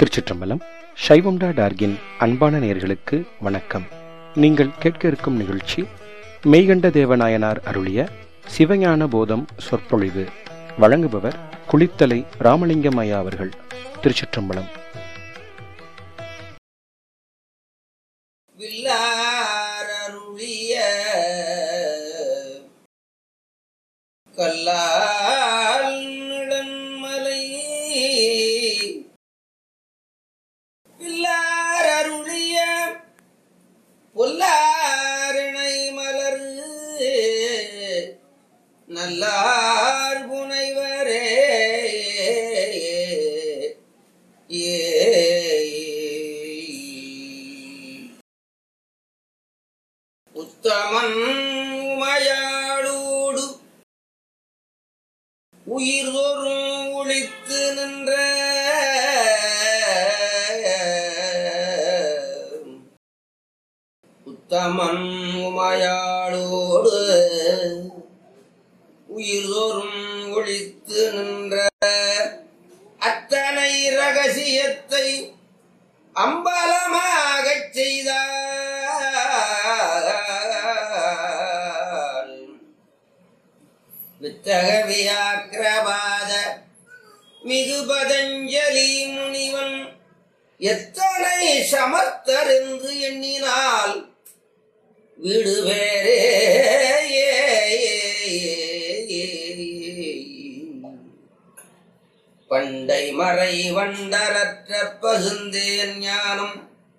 திருச்சிற்றம்பலம் சைவம்டா டார்கின் அன்பான நேயர்களுக்கு வணக்கம் நீங்கள் கேட்க இருக்கும் நிகழ்ச்சி மெய்கண்ட தேவநாயனார் அருளிய சிவஞான போதம் சொற்பொழிவு வழங்குபவர் குளித்தலை ராமலிங்கம் ஐயா அவர்கள் திருச்சிற்றம்பலம் வில்லாரருளிய கல்லால் நிழன்மலை வில்லாரருளிய பொல்லாரணை மலர் நல்லார் புனைவரே ஏ உத்தமன் உமையாளோடு உயிர்தோறும் ஒளித்து நின்ற உத்தமன் உமையாளோடு உயிர்தோறும் ஒளித்து நின்ற அத்தனை ரகசியத்தை அம்பலமாகச் செய்தார் வித்தக வியாக்கிரபாத மிகு பதஞ்சலி முனிவன் எத்தனை சமர்த்தரென்று எண்ணினால் வீடு வேறே பண்டை மறை வண்டரற்ற பசுந்தேன் ஞானம்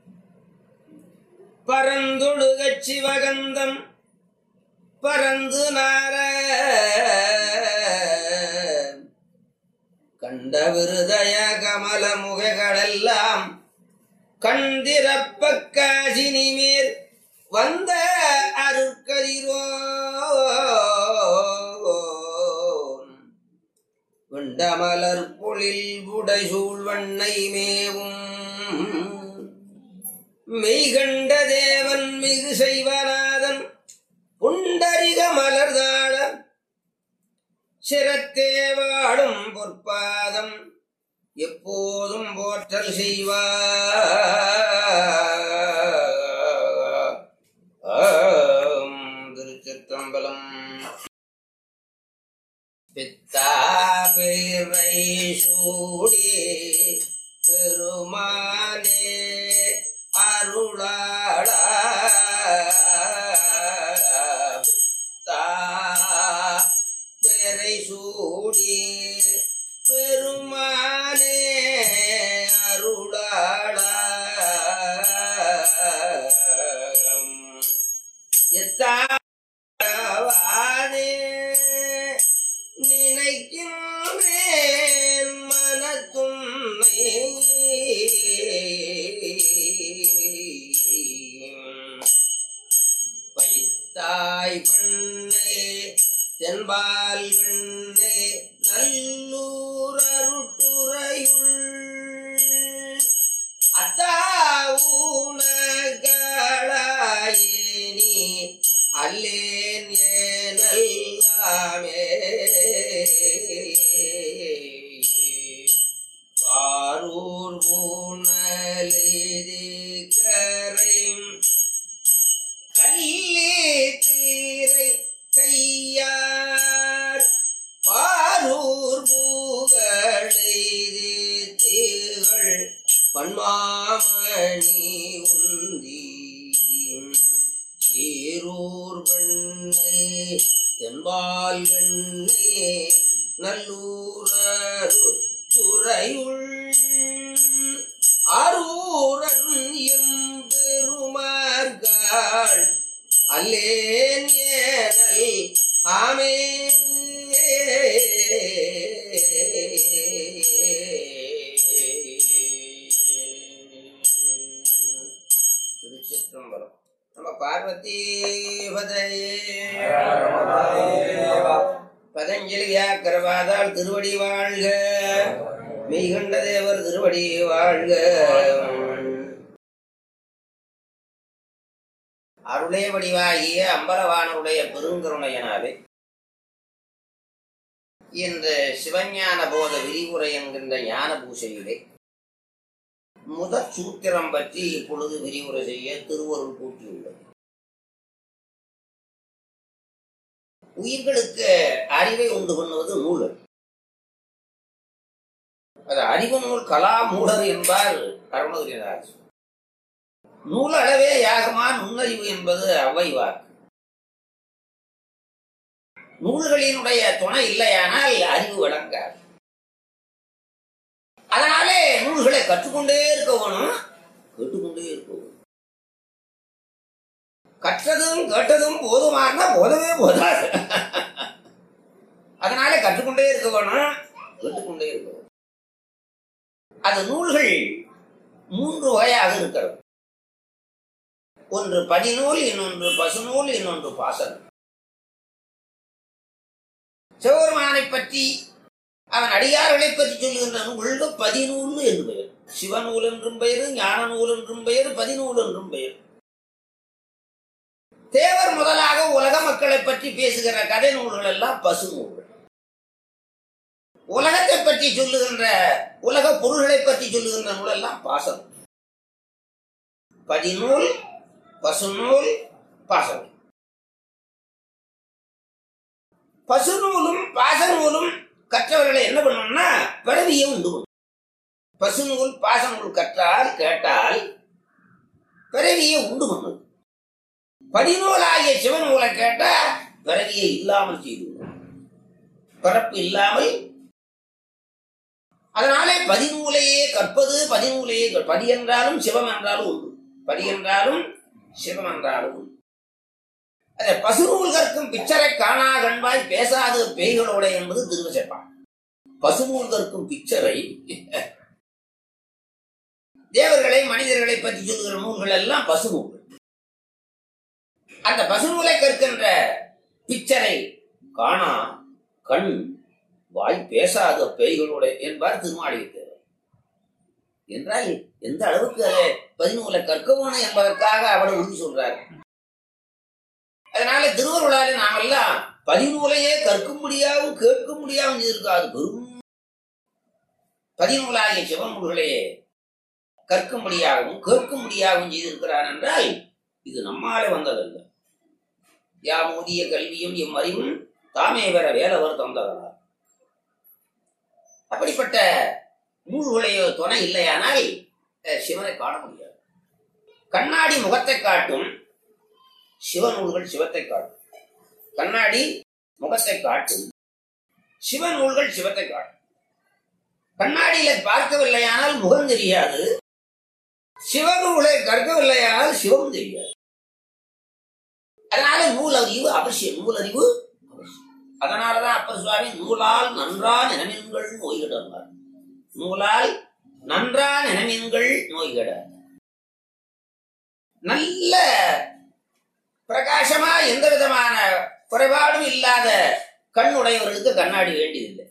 பரந்தொழுகச் சிவகந்தம் பரந்து நார கண்ட விருதய கமல முகைகளெல்லாம் கண்டிரப்ப காசினி மேல் வந்த அருட்கதிரோ விண்டமலர் பொழில் உடைசூழ் வண்ணை மேவும் மெய்கண்ட தேவன் மிகு செய்வநாதன் புண்டரிக மலர்தாழ சிரத்தே வாழும் பொற்பாதம் எப்போதும் போற்றல் செய்வார் திருச்சிற்றம்பலம் பித்தா பிறை சூடி பெருமானே அருளாளா பித்தா பிறை சூடி பெருமானே அருளாளா எத்தாவாதே நினைக்கின்றேன் மனத்துன்னை பைத்தாய் பெண்ணே தென்பால் வெண்ணே நல்லூர் அருட்டுரையுள் அத்தாவுனகளாயினி அல்லேன் ஏனல்லாமே காரூர் பூனலிதி கரை கல்லி தீரை கையார் பாரூர் பூகளெய்தி தீகள் பன்மாமணி உந்தி சீரூர் வெண்ணை தென்பால் வெண்ணை நல்லூரரு துறையுள் அரூரன் எம்பெருமார்கள் அல்லேன் ஏனல் ஆமே திருச்சிற்றம்பலம் நம்ம பார்வதி பதையே பதஞ்சலி வியாக்கிரவாதால் திருவடி வாழ்க மெய்கண்ட தேவர் திருவடி வாழ்க அருளே வடிவாகிய அம்பலவானுடைய பெருங்கருணையனாலே இந்த சிவஞான போத விரிவுரை என்கின்ற ஞான பூசையிலே முதற் சூத்திரம் பற்றி இப்பொழுது விரிவுரை செய்ய திருவருள் கூட்டியுள்ளது உயிர்களுக்கு அறிவை உண்டு பண்ணுவது நூல்கள் அது அறிவு நூல் கலா மூடர் என்பார் அருணகிரிநாதர் நூல் அளவே யாகமா நுண்ணறிவு என்பது அவ்வை வாக்கு நூல்களினுடைய துணை இல்லையானால் அறிவு வழங்காது அதனாலே நூல்களை கற்றுக்கொண்டே இருக்க வேணும் கேட்டுக்கொண்டே இருக்க வேணும் கற்றதும் கேட்டதும் போதுமானா போதவே போதாது அதனாலே கற்றுக்கொண்டே இருக்க வேணும் கேட்டுக்கொண்டே இருக்க வேணும் அது நூல்கள் மூன்று வகையாக இருக்கிறது ஒன்று பதிநூல் இன்னொன்று பசுநூல் இன்னொன்று பாசனம் சிவபெருமானை பற்றி அவன் அடியார்களை பற்றி சொல்லுகின்ற நூல்கள் பதிநூல் என்று பெயர் சிவநூல் என்றும் பெயர் ஞான நூல் என்றும் பெயர் பதிநூல் என்றும் பெயர் தேவர் முதலாக உலக மக்களை பற்றி பேசுகிற கதை நூல்கள் எல்லாம் பசு நூல்கள் உலகத்தை பற்றி சொல்லுகின்ற உலக பொருள்களை பற்றி சொல்லுகின்ற நூல் எல்லாம் பாசனம் பதிநூல் பசுநூல் பாசனம் பசுநூலும் பாசநூலும் கற்றவர்களை என்ன பண்ணணும்னா பிறவியை உண்டு பண்ணும் பசுநூல் பாசநூல் கற்றால் கேட்டால் பிறவியை உண்டு பண்ணும் படிநூலாகிய சிவநூலை கேட்டா பிறவியை இல்லாமல் செய்து விடும். பிறப்பு இல்லாமல் அதனாலே பதிநூலையே கற்பது பதிநூலையே கற்- பதி என்றாலும் சிவம் என்றாலும் உண்டு பதி என்றாலும் சிவம் என்றாலும் உண்டு அதை பசுநூல் கற்கும் பிச்சரை காணா கண்பாய் பேசாத பேய்களோட என்பது திருவசைப்பான் பசுநூல் கற்கும் பிச்சரை தேவர்களை மனிதர்களை பற்றி சொல்லுகிற நூல்கள் எல்லாம் பசுநூல்கள் அந்த பசுநூலை கற்கின்ற பிச்சரை காணா கண் வாய் பேசாத பேய்களோட என்பார் திருமாளிகத்தேவர் என்றால் எந்த அளவுக்கு அதை பதினூலை கற்க வேணும் என்பதற்காக அவர் உறுதி சொல்றார் அதனால திருவருளாலே நாமெல்லாம் பதினூலையே கற்க முடியாவும் கேட்க முடியாவும் இருக்காது பெரும் பதினூலாகிய சிவநூல்களையே கற்க முடியாகவும் கேட்க முடியாகவும் செய்திருக்கிறார் என்றால் இது நம்மாலே வந்ததல்ல யாம் ஊதிய கல்வியும் எம் அறிவும் தாமே பெற வேலவர் தந்ததா அப்படிப்பட்ட நூல்களைய துணை இல்லையானால் அஹ், சிவனை காண முடியாது கண்ணாடி முகத்தை காட்டும் சிவநூல்கள் சிவத்தை காட்டும் கண்ணாடி முகத்தை காட்டும் சிவநூல்கள் சிவத்தை காட்டும் கண்ணாடியில பார்க்கவில்லையானால் முகம் தெரியாது சிவநூலை கற்கவில்லையானால் சிவம் தெரியாது அதனால நூல் அறிவு அவசியம் நூல் அறிவு அவசியம் அதனாலதான் அப்பர் சுவாமி நூலால் நன்றா நினைமீன்கள் நோய்கிடந்தார் நூலால் நன்றா நினைமீன்கள் நோய்கிட நல்ல பிரகாசமா எந்த விதமான குறைபாடும் இல்லாத கண்ணுடையவர்களுக்கு கண்ணாடி வேண்டியதில்லை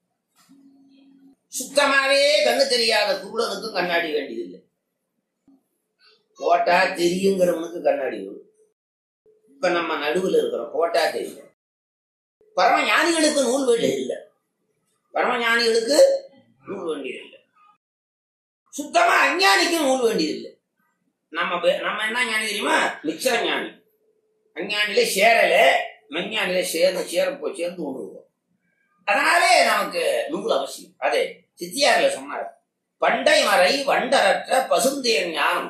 சுத்தமாவே கண்ணு தெரியாத குருடனுக்கும் கண்ணாடி வேண்டியதில்லை போட்டா தெரியுங்கிறவனுக்கு கண்ணாடி வரும் இப்ப நம்ம நடுவுல இருக்கிறோம் போட்டா தெரியும் பரம ஞானிகளுக்கு நூல் வேண்டியது இல்லை பரம ஞானிகளுக்கு நூல் வேண்டியது இல்லை சுத்தமா அஞ்ஞானிக்கு நூல் வேண்டியது இல்லை நம்ம பே- நம்ம என்ன ஞானி தெரியுமா மிக்சர ஞானி அஞ்ஞானிலே சேரல மெஞ்ஞானிலே சேர்ந்து சேர போ சேர்ந்து கொண்டுருவோம் அதனாலே நமக்கு நூல் அவசியம் அதே சித்தியாரில் சொன்னார் பண்டை மறை வண்டரற்ற பசுந்தேன் ஞானம்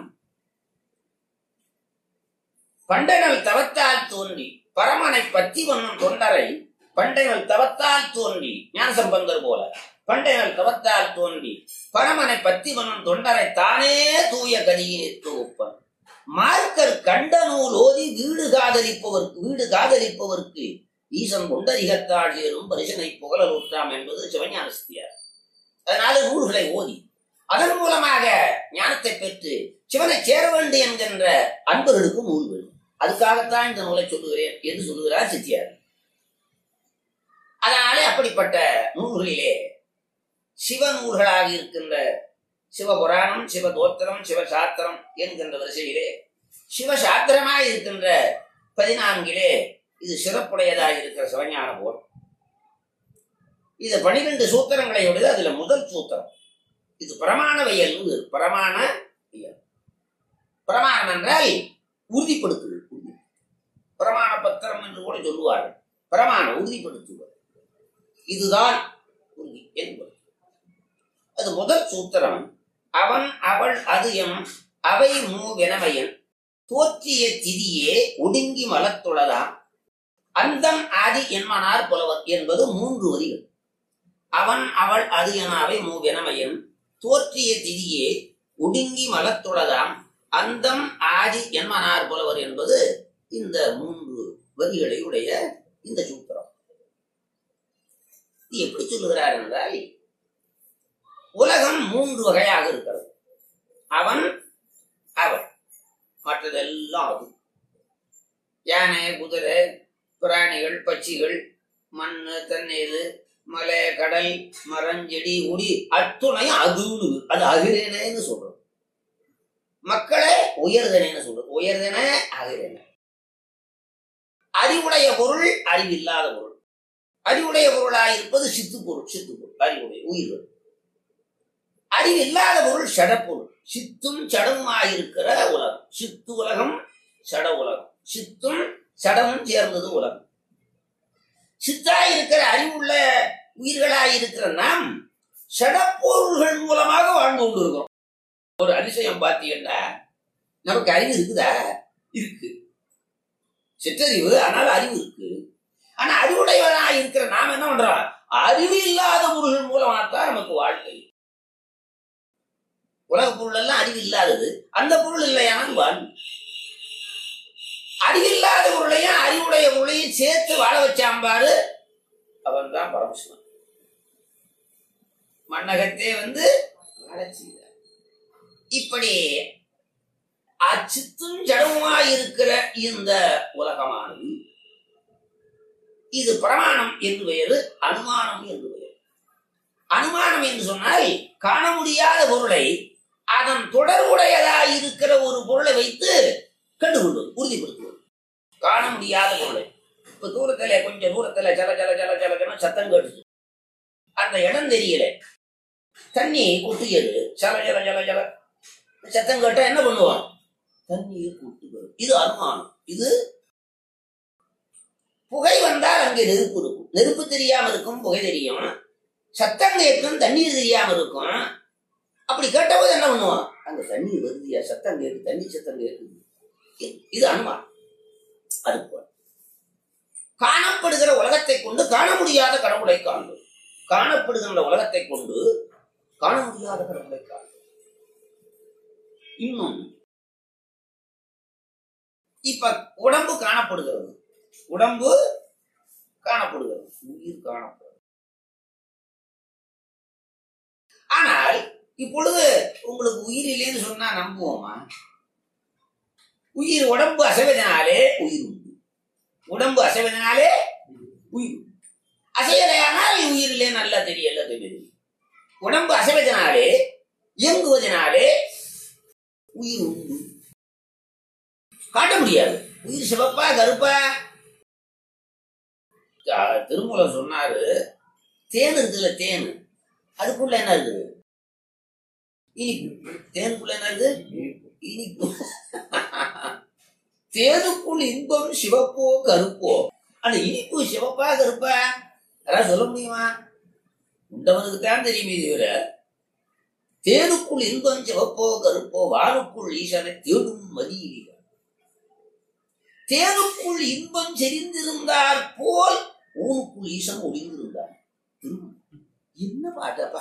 பண்டைகள் தவத்தால் தோன்றி பரமனை பத்தி வண்ணும் தொண்டரை பண்டைகள் தவத்தால் தோன்றி ஞான சம்பந்தர் போல பண்டைகள் தவத்தால் தோன்றி பரமனை பத்தி வண்ணும் தொண்டரை தானே தூய கதியினை தொகுப்பன் மார்க்கர் கண்ட நூல் ஓதி வீடு காதலிப்பவர்க்கு வீடு காதலிப்பவர்க்கு ஈசன் கொண்டதிகத்தாள் சேரும் பரிசனை புகழலுற்றாம் என்பது சிவஞான சித்தியார் அதனால நூல்களை ஓதி அதன் மூலமாக ஞானத்தை பெற்று சிவனை சேர வேண்டும் என்கின்ற அன்பர்களுக்கு நூல் வேணும் அதுக்காகத்தான் இந்த நூலை சொல்லுகிறேன் என்று சொல்லுகிறார் சித்தியார் அதனாலே அப்படிப்பட்ட நூல்களிலே சிவ நூல்களாக இருக்கின்ற சிவபுராணம் சிவதோத்திரம் சிவசாத்திரம் என்கின்ற வரிசையிலே சிவசாத்திரமாய் இருக்கின்ற பதினான்கிலே இது சிறப்புடையதாக இருக்கிற சிவஞான போல் இது பனிரெண்டு சூத்திரங்களை விடுது அதுல முதல் சூத்திரம் இது பிரமாண வயல் பிரமாண வயல் பிரமாணம் என்றால் உறுதிப்படுத்துதல் உறுதி. பிரமாண பத்திரம் என்று கூட சொல்லுவார்கள் பிரமாணம் உறுதிப்படுத்துவது இதுதான் உறுதி என்பது அது முதல் சூத்திரம் அவன் அவள் அது எம் அவை மூவெனவையன் தோற்றிய திதியே ஒடுங்கி மலத்துளதாம் அந்தம் ஆதி என்மனார் புலவர் என்பது மூன்று வரிகள் அவன் அவள் அது என அவை மூவெனவையன் தோற்றிய திதியே ஒடுங்கி மலத்துளதாம் அந்தம் ஆதி என்மனார் புலவர் என்பது இந்த மூன்று வரிகளை உடைய இந்த சூத்திரம் இது எப்படி சொல்லுகிறார் என்றால் உலகம் மூன்று வகையாக இருக்கிறது அவன் அவள் மற்றதெல்லாம் அது யானை குதிரை பிராணிகள் பட்சிகள் மண் தண்ணீர் மலை கடல் மரம் செடி உடி அத்துணை அதுன்னு அது அகிரேனேன்னு சொல்றோம் மக்களை உயர்தனேன்னு சொல்றோம் உயர்தன அகிரேன அறிவுடைய பொருள் அறிவில்லாத பொருள் அறிவுடைய பொருளாயிருப்பது சித்து பொருள் சித்து பொருள் அறிவுடைய உயிர்கள் அறிவில்லாத பொருள் சடப்பொருள் சித்தும் சடமுமாயிருக்கிற உலகம் சித்து உலகம் சட உலகம் சித்தும் சடமும் சேர்ந்தது உலகம் சித்தாயிருக்கிற அறிவுள்ள உயிர்களாயிருக்கிற நாம் சடப்பொருள்கள் மூலமாக வாழ்ந்து கொண்டிருக்கிறோம் ஒரு அதிசயம் பார்த்தீங்கன்னா நமக்கு அறிவு இருக்குதா இருக்கு சிற்றறிவு ஆனால் அறிவு இருக்கு ஆனா அறிவுடையவனா இருக்கிற நாம் என்ன பண்றோம் அறிவு இல்லாத பொருள்கள் மூலமாகத்தான் நமக்கு வாழ்க்கை உலக பொருள் எல்லாம் அறிவு இல்லாதது அந்த பொருள் இல்லையானால் வாழ்வு அறிவில்லாத பொருளையும் அறிவுடைய பொருளையும் சேர்த்து வாழ வச்சாம்பாரு அவன் தான் பரமசிவன் மன்னகத்தே வந்து வாழச் செய்தார் இப்படி அச்சித்தும் ஜடமுமாய் இருக்கிற இந்த உலகமானது இது பிரமாணம் என்று பெயரு அனுமானம் என்று பெயர் அனுமானம் என்று சொன்னால் காண முடியாத பொருளை அதன் தொடர்புடையதாய் இருக்கிற ஒரு பொருளை வைத்து கண்டுகொள்வது உறுதிப்படுத்துவது காண முடியாத பொருளை இப்ப தூரத்துல கொஞ்சம் தூரத்துல ஜல ஜல ஜல ஜல ஜல சத்தம் கேட்டுச்சு அந்த இடம் தெரியல தண்ணி கொட்டியது ஜல ஜல ஜல ஜல சத்தம் கேட்டா என்ன பண்ணுவோம் தண்ணீர் கொட்டுகிறது இது அனுமானம் இது புகை வந்தால் அங்கே நெருப்பு இருக்கும் நெருப்பு தெரியாம இருக்கும் புகை தெரியும் சத்தம் கேட்கும் தண்ணீர் தெரியாம இருக்கும் அப்படி கேட்டபோது என்ன பண்ணுவோம் அங்க தண்ணீர் வருதியா சத்தம் கேட்கு தண்ணி சத்தம் கேட்குது இது- இது அனுமானம் அது போல காணப்படுகிற உலகத்தை கொண்டு காண முடியாத கடவுளை காண்பது காணப்படுகின்ற உலகத்தை கொண்டு காண முடியாத கடவுளை காண்பது இன்னும் இப்ப உடம்பு காணப்படுகிறது உடம்பு காணப்படுகிறது உயிர் காணப்படுகிறது ஆனால் இப்பொழுது உங்களுக்கு உயிர் இல்லைன்னு சொன்னா நம்புவோமா உயிர் உடம்பு அசைவதனாலே உயிர் உண்டு உடம்பு அசைவதனாலே உயிர் உண்டு. அசையலையானால் உயிர் இல்லை நல்லா தெரியல தெரியுது உடம்பு அசைவதனாலே இயங்குவதனாலே உயிர் உண்டு காட்ட முடியாது உயிர் சிவப்பா கருப்பா த- திருமூலர் சொன்னாரு தேன் இருக்குல்ல தேன் அதுக்குள்ள என்ன இருக்குது இனிப்பு தேனுக்குள்ள என்ன இருக்குது இனிப்பு தேனுக்குள் இன்பம் சிவப்போ கருப்போ அந்த இனிப்பு சிவப்பா கருப்பா யாராவது சொல்ல முடியுமா உண்டவனுக்கு தான் தெரியும் இது இவர தேனுக்குள் இன்பம் சிவப்போ கருப்போ வானுக்குள் ஈசனை தேடும் மதியிலே தேனுக்குள் இன்பம் செறிந்திருந்தார் போல் ஊனுக்குள் ஈசன் ஒளிந்திருந்தார் திரும்ப என்ன பாட்டப்பா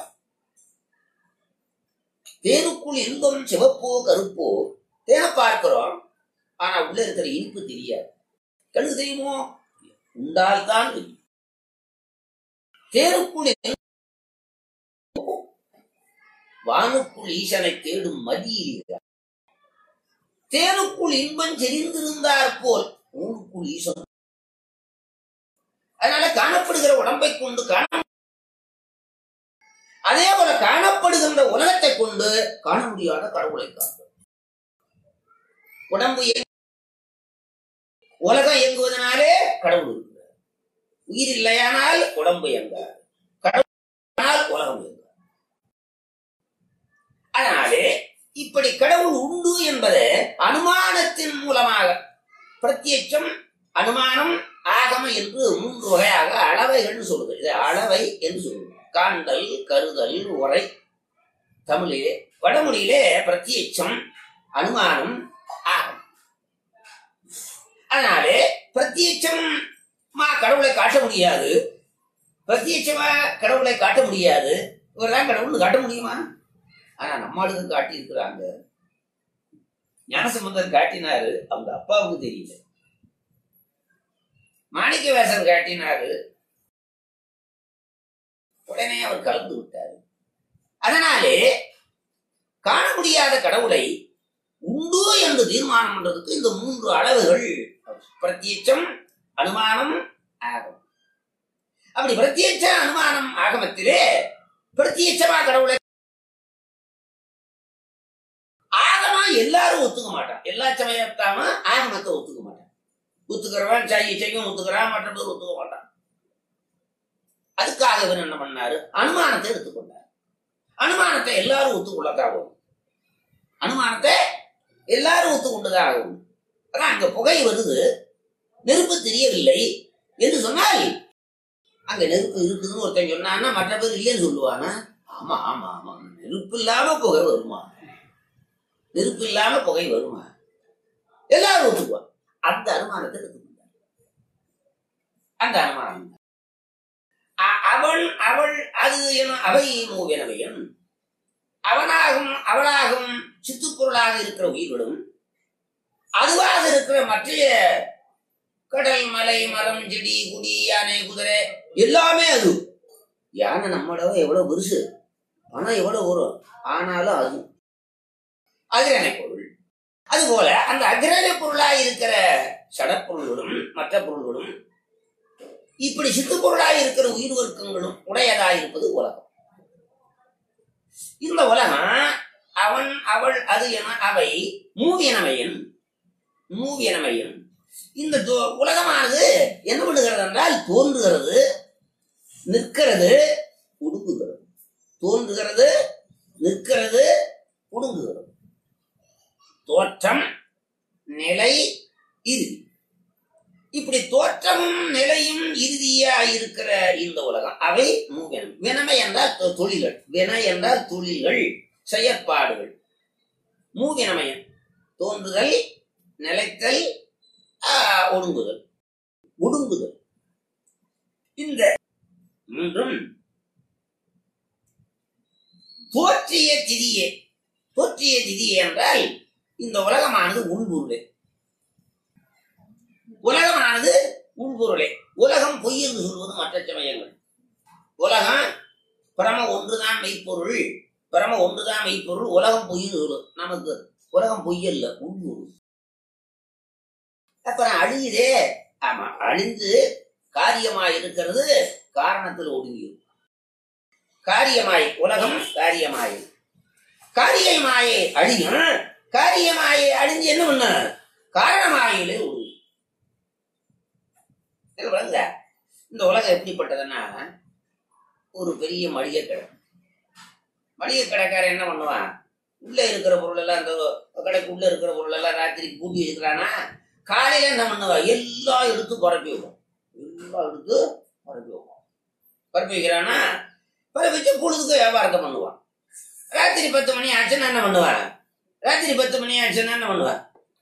தேனுக்குள் இன்பம் சிவப்போ கருப்போ தேனை பார்க்கிறோம் ஆனா உள்ள இருக்கிற இனிப்பு தெரியாது கண்ணுக்கு தெரியுமோ உண்டால் தான் தெரியும். தேனுக்குள் இன்பம் வானுக்குள் ஈசனை தேடும் மதியில் தேனுக்குள் இன்பம் செறிந்திருந்தார் போல் ஊனுக்குள் ஈசன் அதனால காணப்படுகிற உடம்பை கொண்டு காண அதே போல காணப்படுகின்ற உலகத்தை கொண்டு காண முடியாத கடவுளை காண்போம் உடம்பு இயங்கு- உலகம் இயங்குவதனாலே கடவுள் இருக்கிறார் உயிர் இல்லையானால் உடம்பு இயங்காது கடவுள் உலகம் இயங்காது அதனாலே இப்படி கடவுள் உண்டு என்பது அனுமானத்தின் மூலமாக பிரத்யட்சம் அனுமானம் ஆகம என்று மூன்று வகையாக அளவைகள் சொல்லுது இது அளவை என்று சொல்லுது காண்டல் கருதல் உரை தமிழிலே வடமொழியிலே பிரத்யட்சம் அனுமானம் ஆகும் அதனாலே பிரத்யட்சமா கடவுளை காட்ட முடியாது பிரத்யட்சமா கடவுளை காட்ட முடியாது இவர்தான் கடவுள் காட்ட முடியுமா ஆனா நம்மளுக்கு காட்டி இருக்கிறாங்க ஞானசம்பந்தர் காட்டினாரு அவங்க அப்பாவுக்கு தெரியல மாணிக்க வேசர் காட்டினாரு உடனே அவர் கலந்து விட்டாரு அதனாலே காண முடியாத கடவுளை உண்டு என்று தீர்மானம் பண்றதுக்கு இந்த மூன்று அளவுகள் பிரத்யட்சம் அனுமானம் ஆகம் அப்படி பிரத்யட்ச அனுமானம் ஆகமத்திலே பிரத்யட்சமா கடவுளை ஆகமா எல்லாரும் ஒத்துக்க மாட்டான் எல்லா சமயத்தாம ஆகமத்தை ஒத்துக்க மாட்டான் ஒத்துக்கிறவன் செய்ய செய்யும் ஒத்துக்கிறான் மற்ற பேர் ஒத்துக்க மாட்டான் அதுக்காக இவர் என்ன பண்ணாரு அனுமானத்தை எடுத்துக்கொண்டார் அனுமானத்தை எல்லாரும் ஒத்துக்கொள்ளத்தான் ஆகும் அனுமானத்தை எல்லாரும் ஒத்துக்கொண்டுதான் ஆகும் அதான் அங்க புகை வருது நெருப்பு தெரியவில்லை என்று சொன்னால் அங்க நெருப்பு இருக்குதுன்னு ஒருத்தன் சொன்னான்னா மற்ற பேர் இல்லைன்னு சொல்லுவானா ஆமா ஆமா ஆமா நெருப்பு இல்லாம புகை வருமா நெருப்பு இல்லாம புகை வருமா எல்லாரும் ஒத்துக்குவான் அந்த அனுமானத்தை எடுத்துக்கொண்டார் அந்த அனுமானம் அ- அவள் அவள் அது என அவை மூவெனவையும் அவனாகும் அவளாகும் சித்துப்பொருளாக இருக்கிற உயிர்களும் அதுவாக இருக்கிற மற்றைய கடல் மலை மரம் செடி குடி யானை குதிரை எல்லாமே அது யானை நம்மளோட எவ்வளவு பெருசு பணம் எவ்வளவு வரும் ஆனாலும் அது அகிரணை பொருள் அதுபோல அந்த அகிரணை பொருளாய் இருக்கிற சடப்பொருள்களும் மற்ற பொருள்களும் இப்படி சித்து பொருளாய் இருக்கிற உயிர் வர்க்கங்களும் உடையதாய் இருப்பது உலகம் இந்த உலகம் அவன் அவள் அது என அவை மூவியனமையன் மூவியனமையன் இந்த தோ- உலகமானது என்ன பண்ணுகிறது என்றால் தோன்றுகிறது நிற்கிறது ஒடுங்குகிறது தோன்றுகிறது நிற்கிறது ஒடுங்குகிறது தோற்றம் நிலை இறுதி இப்படி தோற்றமும் நிலையும் இறுதியா இருக்கிற இந்த உலகம் அவை மூவினம் வினமை என்றால் தொ- தொழில்கள் வின என்றால் தொழில்கள் செயற்பாடுகள் மூவினமயம் தோன்றுதல் நிலைத்தல் ஆஹ், ஒடுங்குதல் ஒடுங்குதல் இந்த மூன்றும் தோற்றிய திதியே தோற்றிய திதியே என்றால் இந்த உலகமானது உள்பொருளே உலகமானது உள்பொருளே உலகம் பொய் என்று சொல்வது மற்ற சமயங்கள் உலகம் பிரம ஒன்றுதான் மெய்ப்பொருள் பிரம ஒன்றுதான் மெய்ப்பொருள் உலகம் பொய்ன்னு சொல்லும் நமக்கு உலகம் பொய் அல்ல உள்பொருள் அப்புறம் அழியுதே ஆமா அழிந்து காரியமாய் இருக்கிறது காரணத்தில் ஒடுங்கியும் காரியமாய் உலகம் காரியமாய் காரியமாயே அழியும் காரியமாயே அழிஞ்சு என்ன பண்ண காரணமாயிலே ஒடுங்கும் இது விளங்குதா? இந்த உலகம் எப்படிப்பட்டதுன்னா ஒரு பெரிய மளிகை கடை மளிகை கடைக்காரன் என்ன பண்ணுவான் உள்ள இருக்கிற பொருள் எல்லாம் அந்த கடைக்கு உள்ள இருக்கிற பொருள் எல்லாம் ராத்திரிக்கு பூட்டி வச்சுக்கிறானா காலையில என்ன பண்ணுவா எல்லாம் எடுத்து பரப்பி வைப்போம் எல்லாம் எடுத்து பரப்பி வைப்போம் பரப்பி வைக்கிறானா பரப்பி வச்சு பொழுதுக்கு வியாபாரத்தை பண்ணுவான் ராத்திரி பத்து மணி ஆச்சுன்னா என்ன பண்ணுவான் ராத்திரி பத்து மணி ஆச்சுன்னா என்ன பண்ணுவான்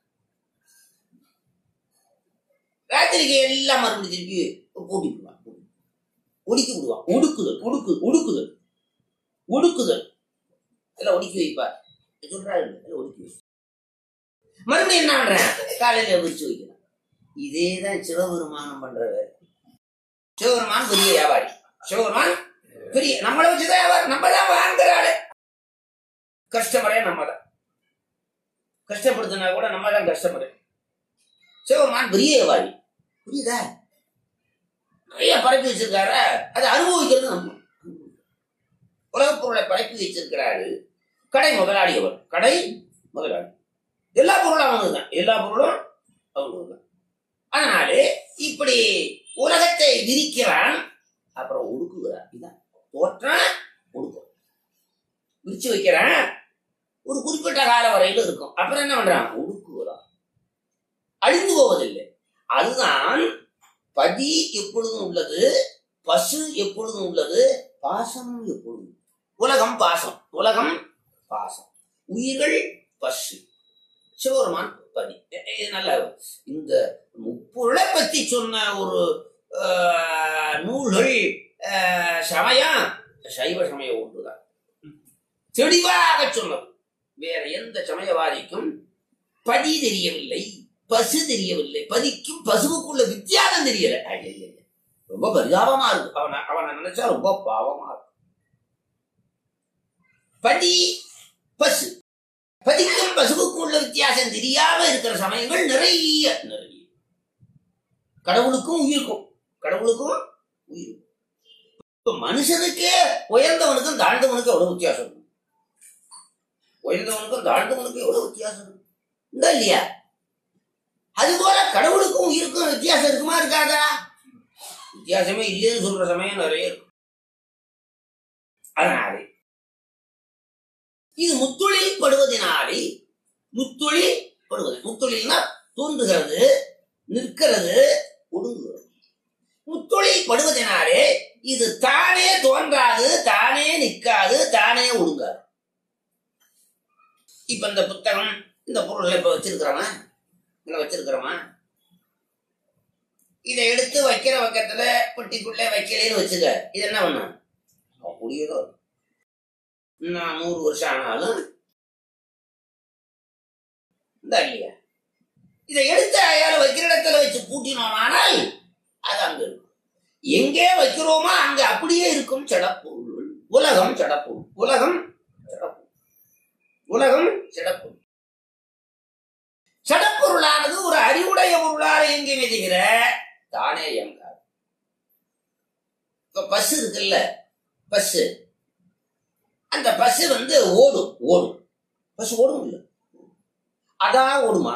ராத்திரிக்கு எல்லாம் மறுபடியும் திருப்பி பூட்டி விடுவான் ஒடுக்கி விடுவான் ஒடுக்குதல் ஒடுக்கு ஒடுக்குதல் ஒடுக்குதல் எல்லாம் ஒடுக்கி வைப்பார் சொல்றாரு எல்லாம் ஒடுக்கி வை மறுபடியும் என்ன பண்றேன் காலையில விரிச்சு வைக்கிறேன் இதேதான் சிவபெருமானம் பண்ற வேலை சிவபெருமான் பெரிய வியாபாரி சிவபெருமான் பெரிய நம்மளை வச்சுதான் வியாபாரம் நம்ம தான் வாங்குற ஆளு கஸ்டமரே நம்ம தான் கஷ்டப்படுத்தினா கூட நம்ம தான் கஷ்டப்படு சிவபெருமான் பெரிய வியாபாரி புரியுதா நிறைய பரப்பி வச்சிருக்காரு அதை அனுபவிக்கிறது நம்ம உலகப் பொருளை பரப்பி வச்சிருக்கிறாரு கடை முதலாளி அவர் கடை முதலாளி எல்லா பொருளும் அவனுக்கு தான் எல்லா பொருளும் அவனுக்கு தான் அதனாலே இப்படி உலகத்தை விரிக்கிறான் அப்புறம் ஒடுக்குகிறான் இதான் தோற்றம் ஒடுக்கும் விரிச்சு வைக்கிறான் ஒரு குறிப்பிட்ட கால வரையில இருக்கும் அப்புறம் என்ன பண்றான் ஒடுக்குகிறான் அழிந்து போவதில்லை அதுதான் பதி எப்பொழுதும் உள்ளது பசு எப்பொழுதும் உள்ளது பாசம் எப்பொழுதும் உலகம் பாசம் உலகம் பாசம் உயிர்கள் பசு சிவபெருமான் பதி எ- எ- நல்ல இந்த முப்பொருளை பத்தி சொன்ன ஒரு ஆஹ், நூல்கள் ஆஹ், சமயம் சைவ சமயம் ஒன்றுதான் தெளிவாக சொன்னது வேற எந்த சமயவாதிக்கும் பதி தெரியவில்லை பசு தெரியவில்லை பதிக்கும் பசுவுக்குள்ள வித்தியாசம் தெரியல ஐயையைய. ரொம்ப பரிதாபமா இருக்கு அவனை அவனை நினைச்சா ரொம்ப பாவமா இருக்கு பதி பசு பதிக்கும் பசுவுக்கும் உள்ள வித்தியாசம் தெரியாம இருக்கிற சமயங்கள் நிறைய நிறைய கடவுளுக்கும் உயிருக்கும் கடவுளுக்கும் உயிருக்கும் இப்ப மனுஷனுக்கே உயர்ந்தவனுக்கும் தாழ்ந்தவனுக்கும் எவ்வளவு வித்தியாசம் இருக்கு உயர்ந்தவனுக்கும் தாழ்ந்தவனுக்கும் எவ்வளவு வித்தியாசம் இருக்கு உண்டா இல்லையா அதுபோல கடவுளுக்கும் உயிருக்கும் வித்தியாசம் இருக்குமா இருக்காதா வித்தியாசமே இல்லைன்னு சொல்ற சமயம் நிறைய இருக்கு அதனாலே இது முத்தொழில் படுவதனாலே முத்தொழில் படுவது முத்தொழில்னா தோன்றுகிறது நிற்கிறது ஒடுங்குகிறது முத்தொழில் படுவதனாலே இது தானே தோன்றாது தானே நிற்காது தானே ஒடுங்காது இப்ப இந்த புத்தகம் இந்த பொருளை இப்ப வச்சிருக்கிறவன் இங்க வச்சிருக்கிறவன் இதை எடுத்து வைக்கிற பக்கத்துல பெட்டிக்குள்ளே வைக்கலேன்னு வச்சுக்க இது என்ன பண்ணும் அப்படியேதான் இருக்கும். இன்னும் நூறு வருஷம் ஆனாலும் இந்த இல்லையா இதை எடுத்து அயால வைக்கிற இடத்துல வச்சு பூட்டினோமானால் அது அங்க இருக்கும் எங்கே வைக்கிறோமோ அங்க அப்படியே இருக்கும் செடப்பொருள் உலகம் செடப்பொருள் உலகம் செடப்பொருள் உலகம் செடப்பொருள் சடப்பொருளானது ஒரு அறிவுடைய பொருளாக எங்கேயுமே தவிர தானே இயங்காது இப்ப பஸ் இருக்குல்ல பஸ் அந்த பஸ் வந்து ஓடும் ஓடும் பஸ் ஓடும் இல்ல அதான் ஓடுமா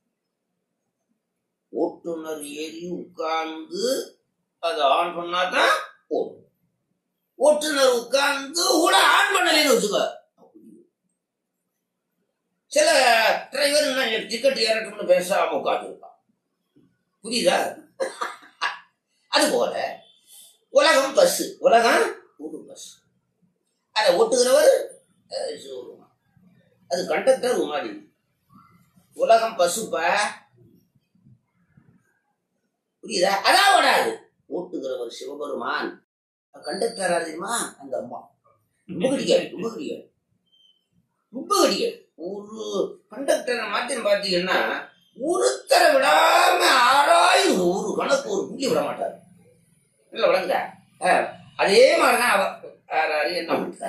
ஓட்டுநர் ஏறி உட்கார்ந்து அதை ஆன் பண்ணாதான் ஓடும் ஓட்டுநர் உட்கார்ந்து கூட ஆன் பண்ணலைன்னு வச்சுக்கோ சில டிரைவர் என்ன டிக்கெட் ஏறட்டும்னு பேசாம உட்காந்துருப்பான் புரியுதா அது போல உலகம் பஸ் உலகம் ஒரு பஸ் அதை ஓட்டுகிறவர் அஹ், சிவபெருமான். அது கண்டக்டர் உமாடி உலகம் பசுப்பா புரியுதா அதான் ஓடாது ஓட்டுகிறவர் சிவபெருமான் கண்டக்டர் யார் தெரியுமா அந்த அம்மா ரொம்ப கிடைக்காது ரொம்ப கிடைக்காது ரொம்ப கிடைக்காது ஒரு கண்டக்டரை மாத்தி பாத்தீங்கன்னா ஒருத்தரை விடாம ஆறாயிரம் ஒரு கணக்கு ஒரு புள்ளி விட மாட்டார் இல்ல விளங்குதா அஹ், அதே மாதிரிதான் அவ ஆறாறு என்ன பண்ற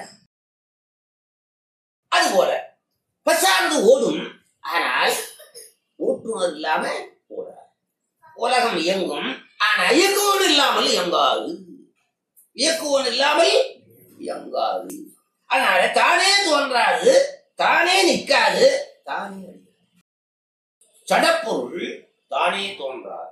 அது போல பசார்ந்து ஓடும் ஆனால் ஓட்டுநர் இல்லாம ஓடாது உலகம் இயங்கும் ஆனா இயக்குவன் இல்லாமல் இயங்காது இயக்குவன் இல்லாமல் இயங்காது அதனால தானே தோன்றாது தானே நிற்காது தானே அழியாது. சடப்பொருள் தானே தோன்றாது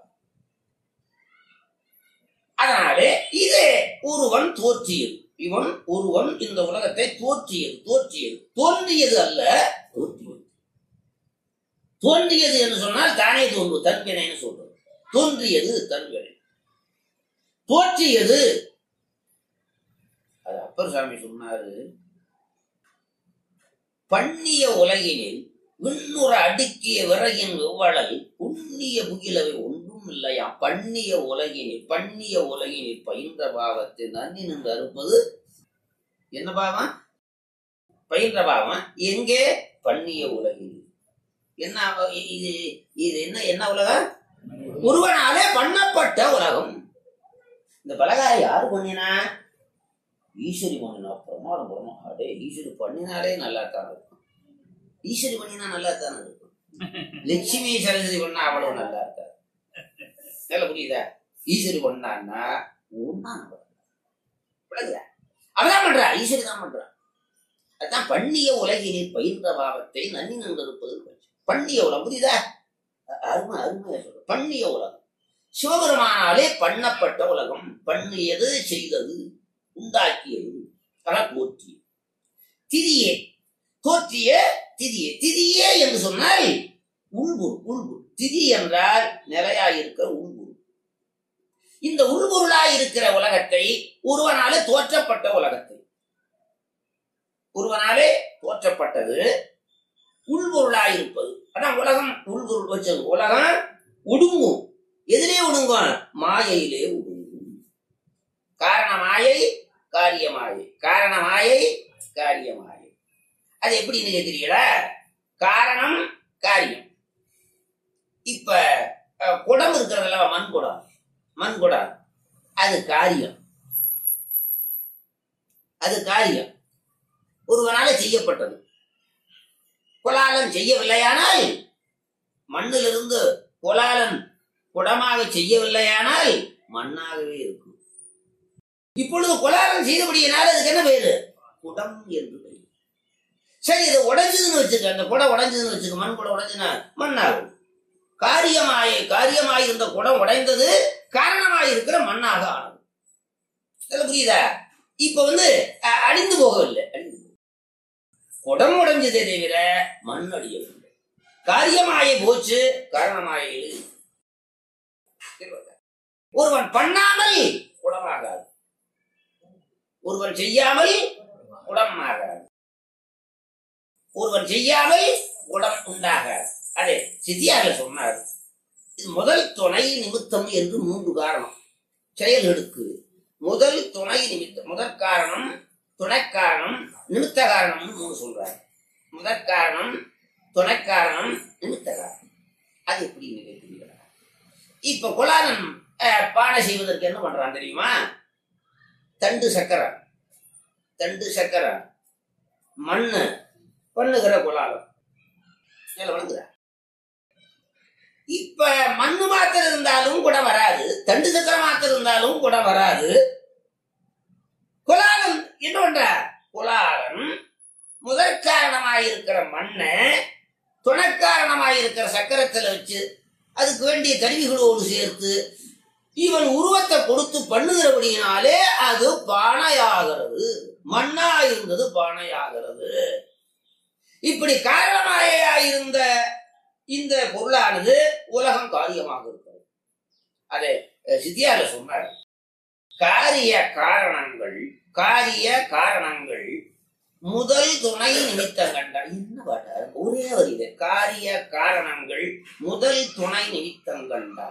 அதனாலே இது ஒருவன் தோற்றியது இவன் ஒருவன் இந்த உலகத்தை தோற்றியது தோற்றியது தோன்றியது அல்ல தோற்றியது தோன்றியது என்று சொன்னால் தானே தோன்று தன்வினைன்னு சொல்றது தோன்றியது தன்வினை தோற்றியது அது அப்பர் சாமி சொன்னாரு பண்ணிய உலகினில் விண்ணுற அடுக்கிய விறகின் வெவ்வழல் புண்ணிய புகிலவை ஒன்றும் இல்லையாம் பண்ணிய உலகினில் பண்ணிய உலகினில் பயின்ற பாவத்தை நன்னி நின்று அறுப்பது என்ன பாவம் பயின்ற பாவம் எங்கே பண்ணிய உலகினில் என்ன அவ- இது இது என்ன என்ன உலகம் ஒருவனாலே பண்ணப்பட்ட உலகம் இந்த பலகாரம் யாரு பண்ணினா ஈஸ்வரி பண்ணினா பிரமாதம் பிரமாதம் அடே ஈஸ்வரி பண்ணினாலே நல்லா தான் இருக்கும் ஈஸ்வரி பண்ணினா நல்லா தானே இருக்கும் லட்சுமி சரஸ்வதி பண்ணா அவ்வளவு நல்லா இருக்காது நல்லா புரியுதா ஈஸ்வரி பண்ணான்னா ஒன்னா விளங்குதா அவதான் பண்றா ஈஸ்வரி தான் பண்றா அதான் பண்ணிய உலகினில் பயின்ற பாவத்தை நன்னி நின்றிருப்பது பண்ணிய உலகம் புரியுதா அ- அருமை அருமையா சொல்ற பண்ணிய உலகம் சிவபெருமானாலே பண்ணப்பட்ட உலகம் பண்ணியது செய்தது உண்டாக்கியது பல போற்றி திரியே தோற்றிய திதியே திதியே என்று சொன்னால் உள்பொருள் உள்பொருள் திதி என்றால் நிலையாயிருக்கிற உள்பொருள் இந்த உள்பொருளாய் இருக்கிற உலகத்தை ஒருவனாலே தோற்றப்பட்ட உலகத்தை ஒருவனாலே தோற்றப்பட்டது உள்பொருளாய் இருப்பது அதான் உலகம் உள்பொருள் வச்சது உலகம் ஒடுங்கும் எதிலே ஒடுங்கும் மாயையிலே ஒடுங்கும் காரண மாயை காரிய மாயை காரண மாயை காரிய மாயை அது எப்படின்னு கேட்கிறீங்களா காரணம் காரியம் இப்ப அஹ், குடம் இருக்கிறதுல மண் குடம் மண் குடம் அது காரியம் அது காரியம் ஒருவனால செய்யப்பட்டது குலாலன் செய்யவில்லையானால் மண்ணிலிருந்து குலாலன் குடமாக செய்யவில்லையானால் மண்ணாகவே இருக்கும் இப்பொழுது குலாலன் செய்தபடியினால் அதுக்கு என்ன பேரு குடம் என்று பெயர் சரி இது உடைஞ்சதுன்னு வச்சுக்க அந்த குடம் உடைஞ்சதுன்னு வச்சுக்க மண் குடம் உடைஞ்சுன்னா மண்ணாகும் காரியமாய் காரியமாய் இருந்த குடம் உடைந்தது காரணமாய் இருக்கிற மண்ணாக ஆனது இதெல்லாம் புரியுதா இப்ப வந்து அ- அழிந்து போகவில்லை அழிந்து போக குடம் உடைஞ்சதே தவிர மண் அழியவில்லை காரியமாய போச்சு காரணமாய ஒருவன் பண்ணாமல் குடமாகாது ஒருவன் செய்யாமல் குடம் ஆகாது ஒருவன் செய்யாமல் குடம் உண்டாகாது அதே சித்தியாக சொன்னார் இது முதல் துணை நிமித்தம் என்று மூன்று காரணம் செயல்களுக்கு முதல் துணை நிமித்தம் முதற் காரணம் துணை காரணம் நிமித்த காரணம்னு மூணு சொல்றாரு முதற் காரணம் துணை காரணம் நிமித்த காரணம் அது எப்படி கேட்கிறீங்களா இப்ப குலாலன் அஹ், பானை செய்வதற்கு என்ன பண்றான் தெரியுமா தண்டு சக்கரை தண்டு சக்கரை மண்ணு பண்ணுகிற குலாலம் மேல வளர்ந்துற இப்ப மண்ணு மாத்திரம் இருந்தாலும் கூட வராது தண்டு சக்கரை மாத்திரம் இருந்தாலும் கூட வராது குலாலம் என்ன பண்ற குலாலம் முதற் காரணமாயிருக்கிற மண்ணை துணைக்காரணமாயிருக்கிற சக்கரத்துல வச்சு அதுக்கு வேண்டிய கருவிகளோடு சேர்த்து இவன் உருவத்தை கொடுத்து பண்ணுகிறபடியினாலே அது பானையாகிறது மண்ணா இருந்தது பானையாகிறது இப்படி காரணமாயா இருந்த இந்த பொருளானது உலகம் காரியமாக இருக்கிறது அதே அஹ், சித்தியார சொன்னார் காரிய காரணங்கள் காரிய காரணங்கள் முதல் துணை நிமித்தம் கண்டா என்ன பாட்டா ஒரே வரியில காரிய காரணங்கள் முதல் துணை நிமித்தம் கண்டா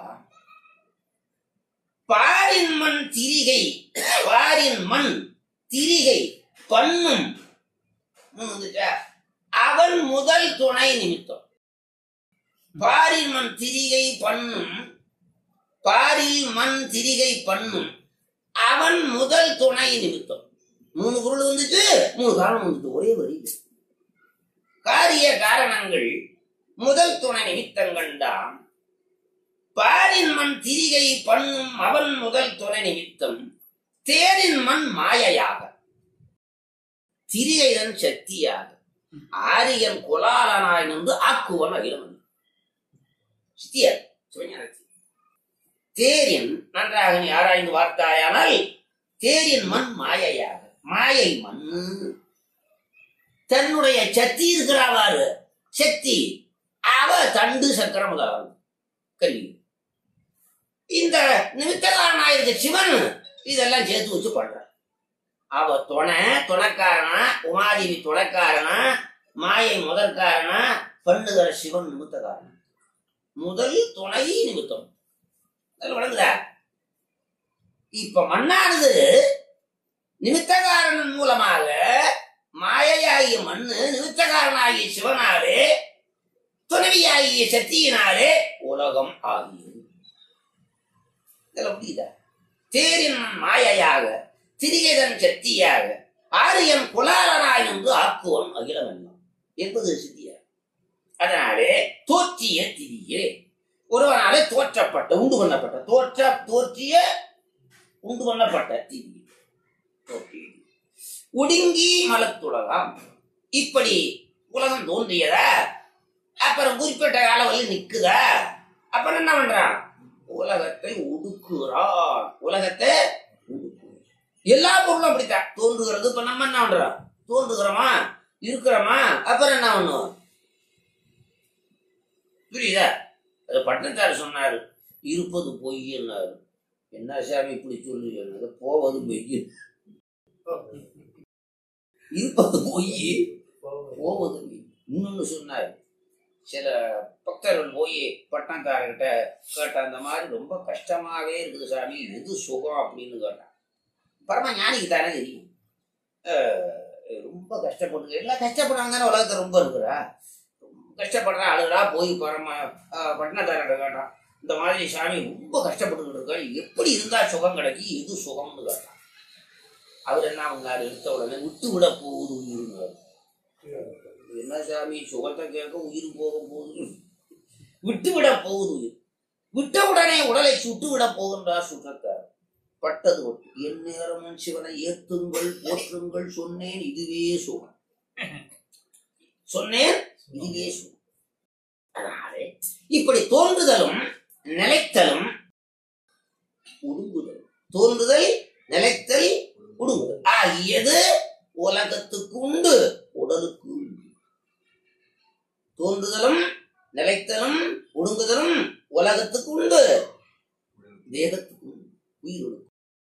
பாரின் மண் திரிகை பாரின் மண் திரிகை பண்ணும் மூணு வந்துச்சா? அவன் முதல் துணை நிமித்தம் பாரில் மண் திரிகை பண்ணும் பாரில் மண் திரிகை பண்ணும் அவன் முதல் துணை நிமித்தம் மூணு பொருள் வந்துச்சு மூணு காரணம் வந்துச்சு ஒரே வரி காரிய காரணங்கள் முதல் துணை நிமித்தம் கண்டான் பாரின் மண் திரிகை பண்ணும் அவன் முதல் துணை நிமித்தம் தேரின் மண் மாயையாக திரிகைதன் சக்தியாக ஆரியன் குலாலனாய் நின்று ஆக்குவன் அகிலமன் சித்தியர் சிவஞானத்தி தேரின் நன்றாக நீ ஆராய்ந்து பார்த்தாயானால் தேரின் மண் மாயையாக மாயை மண் தன்னுடைய சக்தி இருக்கிறாவாறு சக்தி அவ தண்டு சக்கரம் முதலாவது கல்வி இந்த நிமித்தகாரனாயிருக்க சிவன் இதெல்லாம் சேர்த்து வச்சு பண்ற அவ துணை துணைக்காரனா உமாதேவி துணைக்காரனா மாயை முதற்காரனா பண்ணுகிற சிவன் நிமித்தக்காரன் முதல் துணை நிமித்தம் அதுல விளங்குதா இப்ப மண்ணானது நிமித்தகாரன் மூலமாக மாயையாகிய மண்ணு நிமித்தகாரனாகிய சிவனாலே துணைவியாகிய சக்தியினாலே உலகம் ஆகியது இதுல புரியுதா தேரின் மாயையாக திரியதன் சக்தியாக ஆரியன் குலாலனாய் என்று ஆக்குவன் அகிலமெல்லாம் என்பது சித்தியா அதனாலே தோற்றிய திரியே ஒருவனாலே தோற்றப்பட்ட உண்டு பண்ணப்பட்ட தோற்ற தோற்றிய உண்டு பண்ணப்பட்ட திரி தோற்றிய ஒடுங்கி மலத்துலகம் இப்படி உலகம் தோன்றியதா அப்புறம் குறிப்பிட்ட காலம் வரையும் நிக்குதா அப்புறம் என்ன பண்றான் உலகத்தை ஒடுக்குறான் உலகத்தை ஒடுக்குறான். எல்லா பொருளும் அப்படித்தான் தோன்றுகிறது இப்ப நம்ம என்ன பண்றோம் தோன்றுகிறோமா இருக்கிறோமா அப்புறம் என்ன பண்ணுவோம் புரியுதா அது பட்டத்தார் சொன்னாரு இருப்பது பொய்ன்னாரு என்ன சாமி இப்படி சொல்லுங்க போவது பொய் இருப்பது பொய் போவது பொய் இன்னொன்னு சொன்னாரு சில பக்தர்கள் போய் பட்டணக்காரர்கிட்ட கேட்ட அந்த மாதிரி ரொம்ப கஷ்டமாவே இருக்குது சாமி எது சுகம் அப்படின்னு கேட்டான் பரம ஞானிக்கு தானே தெரியும் அஹ் ரொம்ப கஷ்டப்படுங்க எல்லாம் கஷ்டப்படுறாங்க தானே உலகத்தை ரொம்ப இருக்கிறா ரொம்ப கஷ்டப்படுறா அழுகிறா போய் பரம அஹ் பட்டணக்காரர்கிட்ட கேட்டான் இந்த மாதிரி சாமி ரொம்ப கஷ்டப்பட்டுக்கிட்டு இருக்காரு எப்படி இருந்தா சுகம் கிடைக்கி எது சுகம்னு கேட்டான் அவர் என்ன பண்ணாரு எடுத்த உடனே விட்டு விட போகுது உயிருங்கிறார் என்ன சாமி சுகத்தை கேட்க உயிர் போக போகுது விட்டு விட போகுது உயிர் விட்ட உடனே உடலை சுட்டு விட போகின்றார் சுற்றத்தார் பட்டது ஒட்டு என் நேரமும் சிவனை ஏத்துங்கள் போற்றுங்கள் சொன்னேன் இதுவே சுகம் சொன்னேன் இதுவே சுகம் அதனாலே இப்படி தோன்றுதலும் நிலைத்தலும் ஒடுங்குதல் தோன்றுதல் நிலைத்தல் ஒடுங்குதல் ஆகியது உலகத்துக்கு உண்டு உடலுக்கு உண்டு தோன்றுதலும் நிலைத்தலும் ஒடுங்குதலும் உலகத்துக்கு உண்டு தேகத்துக்கு உண்டு உயிரோடு